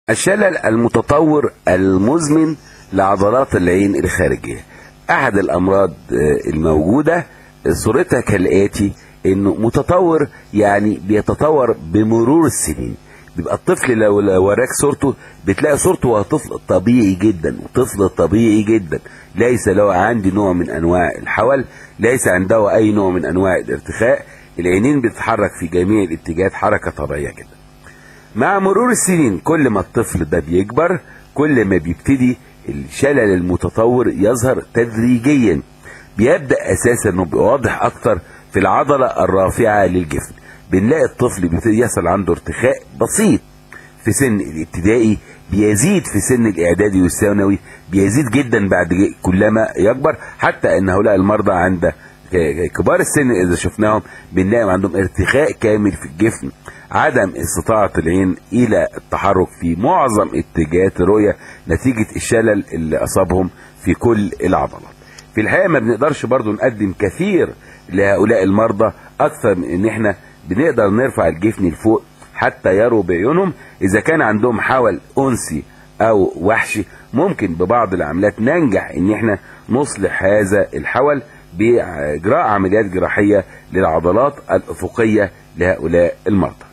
الشلل المتطور المزمن لعضلات العين الخارجية أحد الأمراض آه، الموجودة صورتها كالآتي إنه متطور يعني بيتطور بمرور السنين بيبقى الطفل لو لو وراك صورته بتلاقي صورته هو طفل طبيعي جدا طفل طبيعي جدا ليس له عندي نوع من انواع الحول ليس عنده اي نوع من انواع الارتخاء العينين بتتحرك في جميع الاتجاهات حركه طبيعيه جدا مع مرور السنين كل ما الطفل ده بيكبر كل ما بيبتدي الشلل المتطور يظهر تدريجيا بيبدا اساسا انه بيبقى واضح اكتر في العضله الرافعه للجسم بنلاقي الطفل بيبتدي يحصل عنده ارتخاء بسيط في سن الابتدائي بيزيد في سن الاعدادي والثانوي بيزيد جدا بعد كلما يكبر حتى ان هؤلاء المرضى عند كبار السن اذا شفناهم بنلاقي عندهم ارتخاء كامل في الجسم عدم استطاعة العين الى التحرك في معظم اتجاهات الرؤية نتيجة الشلل اللي اصابهم في كل العضلات في الحقيقة ما بنقدرش برضو نقدم كثير لهؤلاء المرضى اكثر من ان احنا بنقدر نرفع الجفن لفوق حتى يروا بعيونهم اذا كان عندهم حول انسي او وحشي ممكن ببعض العمليات ننجح ان احنا نصلح هذا الحول باجراء عمليات جراحيه للعضلات الافقيه لهؤلاء المرضى